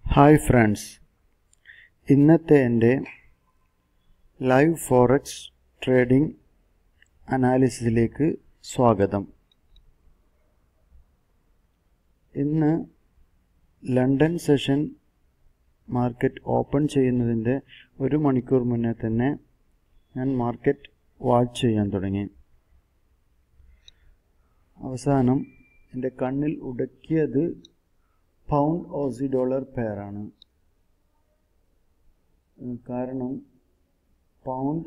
Hi friends ഇന്നത്തെ എൻ്റെ live forex trading അനാലിസിസിലേക്ക് സ്വാഗതം ഇന്ന് ലണ്ടൻ സെഷൻ മാർക്കറ്റ് ഓപ്പൺ ചെയ്യുന്നതിൻ്റെ ഒരു മണിക്കൂർ മുന്നേ തന്നെ ഞാൻ മാർക്കറ്റ് വാച്ച് ചെയ്യാൻ തുടങ്ങി അവസാനം എൻ്റെ കണ്ണിൽ ഉടക്കിയത് പൗണ്ട് ഓസി ഡോളർ പെയറാണ് കാരണം പൗണ്ട്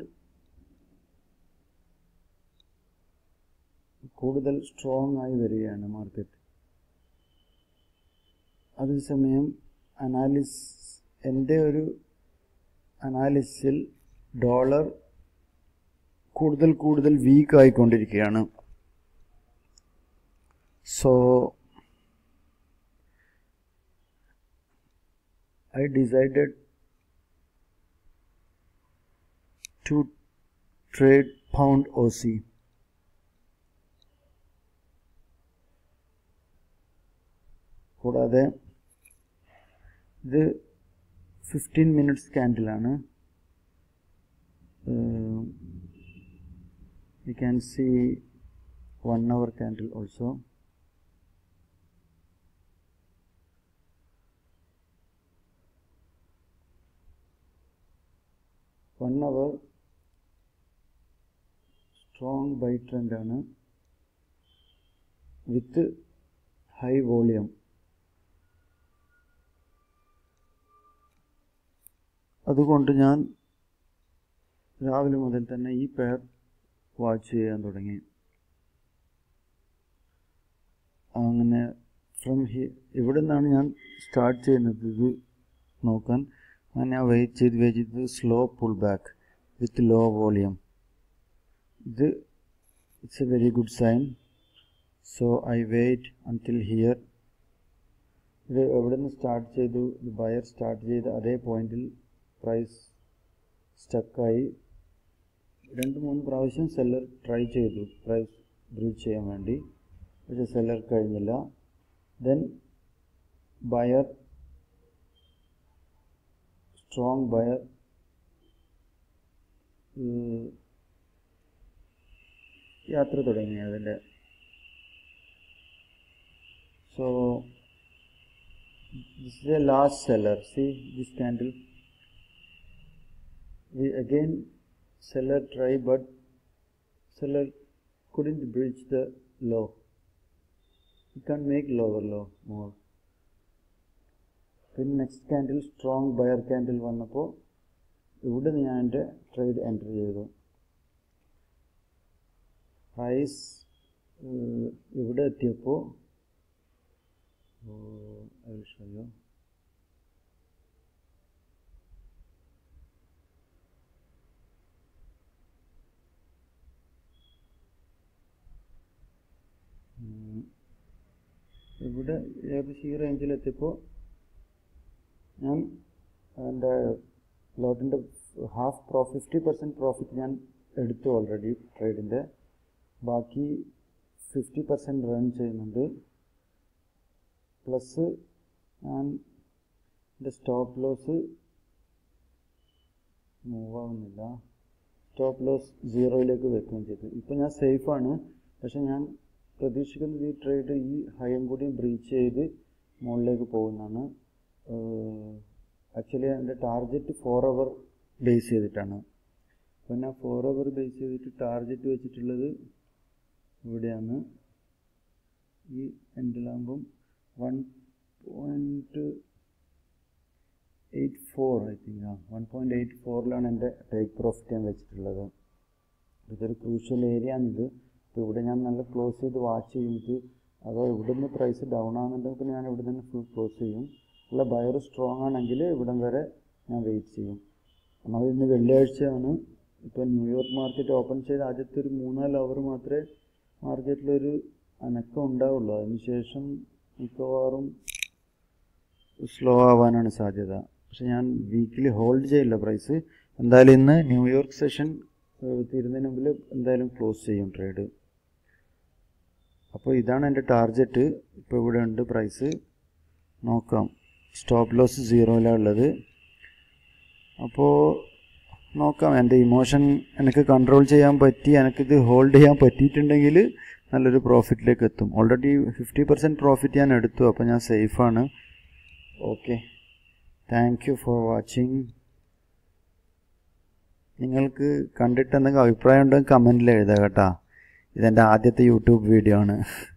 കൂടുതൽ സ്ട്രോങ് ആയി വരികയാണ് മാർക്കറ്റ് അതേസമയം അനാലിസ് എൻ്റെ ഒരു അനാലിസിൽ ഡോളർ കൂടുതൽ കൂടുതൽ വീക്ക് ആയിക്കൊണ്ടിരിക്കുകയാണ് so I decided to trade pound OC. കൂടാതെ ഇത് ഫിഫ്റ്റീൻ മിനിറ്റ്സ് ക്യാൻഡിലാണ് you can see one hour candle also one hour strong buy ട്രെൻഡാണ് വിത്ത് ഹൈ വോളിയം അതുകൊണ്ട് ഞാൻ രാവിലെ മുതൽ തന്നെ ഈ പെയർ വാച്ച് ചെയ്യാൻ തുടങ്ങി അങ്ങനെ ഫ്രം ഹി ഇവിടെ നിന്നാണ് ഞാൻ സ്റ്റാർട്ട് ചെയ്യുന്നത് ഇത് നോക്കാൻ അങ്ങനെ വെയിറ്റ് ചെയ്ത് വെയിറ്റ് ചെയ്ത് slow pull back with low volume ഇത് it's a very good sign so I wait until here ഇത് എവിടെ നിന്ന് സ്റ്റാർട്ട് ചെയ്തു ഇത് ബയർ സ്റ്റാർട്ട് ചെയ്ത് അതേ പോയിന്റിൽ പ്രൈസ് സ്റ്റക്കായി രണ്ട് മൂന്ന് പ്രാവശ്യം സെല്ലർ ട്രൈ ചെയ്തു പ്രൈസ് ബ്രീച്ച് ചെയ്യാൻ വേണ്ടി പക്ഷേ സെല്ലർ കഴിഞ്ഞില്ല ദെൻ ബയർ സ്ട്രോങ് ബയർ യാത്ര തുടങ്ങി അതിൻ്റെ so this is a last seller see this candle we again seller try but seller couldn't breach the low he can't make lower low more പിന്നെ next candle strong buyer candle വന്നപ്പോൾ ഇവിടെ ഞാൻ എൻ്റെ trade enter ചെയ്തു price ഇവിടെ എത്തിയപ്പോൾ show ഇവിടെ ഏകദേശം ഈ റേഞ്ചിലെത്തിയപ്പോൾ ഞാൻ എൻ്റെ ലോട്ടിൻ്റെ half pro fifty percent profit ഞാൻ എടുത്തു ഓൾറെഡി ട്രേഡിൻ്റെ ബാക്കി ഫിഫ്റ്റി പെർസെൻറ്റ് റൺ ചെയ്യുന്നുണ്ട് പ്ലസ് ഞാൻ എൻ്റെ സ്റ്റോപ്പ് ലോസ് മൂവ് ആവുന്നില്ല സ്റ്റോപ്പ് ലോസ് സീറോയിലേക്ക് വെക്കുകയും ചെയ്തു ഇപ്പോൾ ഞാൻ സേഫാണ് പക്ഷെ ഞാൻ പ്രതീക്ഷിക്കുന്നത് ഈ ട്രേഡ് ഈ ഹൈയും കൂടി ബ്രീച്ച് ചെയ്ത് മുകളിലേക്ക് പോകുന്നതാണ് ആക്ച്വലി എൻ്റെ ടാർഗറ്റ് ഫോർ അവർ ബേസ് ചെയ്തിട്ടാണ് അപ്പോൾ ഞാൻ ഫോർ അവർ ബേസ് ചെയ്തിട്ട് ടാർഗറ്റ് വെച്ചിട്ടുള്ളത് ഇവിടെയാണ് ഈ എൻഡിലാകുമ്പം one point eight four I think ആ വൺ പോയിൻറ്റ് എയ്റ്റ് ഫോറിലാണ് എൻ്റെ ടേക്ക് പ്രോഫിറ്റ് ഞാൻ വെച്ചിട്ടുള്ളത് ഇതൊരു ക്രൂഷ്യൽ ഏരിയ ആണിത് അപ്പോൾ ഇവിടെ ഞാൻ നല്ല ക്ലോസ് ചെയ്ത് വാച്ച് ചെയ്തിട്ട് അതോ ഇവിടുന്ന് പ്രൈസ് ഡൗൺ ആകുന്നുണ്ടെങ്കിൽ പിന്നെ ഞാൻ ഇവിടെ നിന്ന് ഫുൾ ക്ലോസ് ചെയ്യും അല്ല ബയർ സ്ട്രോങ് ആണെങ്കിൽ ഇവിടം വരെ ഞാൻ വെയിറ്റ് ചെയ്യും എന്നാൽ ഇന്ന് വെള്ളിയാഴ്ചയാണ് ഇപ്പോൾ ന്യൂയോർക്ക് മാർക്കറ്റ് ഓപ്പൺ ചെയ്ത് ആദ്യത്തെ ഒരു മൂന്നാല് അവർ മാത്രമേ മാർക്കറ്റിലൊരു അനക്കം ഉണ്ടാവുള്ളൂ അതിനുശേഷം മിക്കവാറും സ്ലോ ആവാനാണ് സാധ്യത പക്ഷെ ഞാൻ വീക്കിലി ഹോൾഡ് ചെയ്യില്ല പ്രൈസ് എന്തായാലും ഇന്ന് ന്യൂയോർക്ക് സെഷൻ തീരുന്നതിന് മുമ്പിൽ എന്തായാലും ക്ലോസ് ചെയ്യും ട്രേഡ് അപ്പോൾ ഇതാണ് എൻ്റെ ടാർഗറ്റ് ഇപ്പോൾ ഇവിടെ ഉണ്ട് പ്രൈസ് നോക്കാം സ്റ്റോപ്പ് ലോസ് സീറോയിലാണ് ഉള്ളത് അപ്പോൾ നോക്കാം എൻ്റെ ഇമോഷൻ എനിക്ക് കൺട്രോൾ ചെയ്യാൻ പറ്റി എനിക്കിത് ഹോൾഡ് ചെയ്യാൻ പറ്റിയിട്ടുണ്ടെങ്കിൽ നല്ലൊരു പ്രോഫിറ്റിലേക്ക് എത്തും ഓൾറെഡി ഫിഫ്റ്റി പെർസെൻറ്റ് പ്രോഫിറ്റ് ഞാൻ എടുത്തു അപ്പോൾ ഞാൻ സേഫാണ് okay thank you for watching നിങ്ങൾക്ക് കണ്ടിട്ട് എന്തെങ്കിലും അഭിപ്രായം ഉണ്ടെങ്കിൽ കമൻറ്റിൽ എഴുതുക കേട്ടോ ഇതെൻ്റെ ആദ്യത്തെ യൂട്യൂബ് വീഡിയോ ആണ്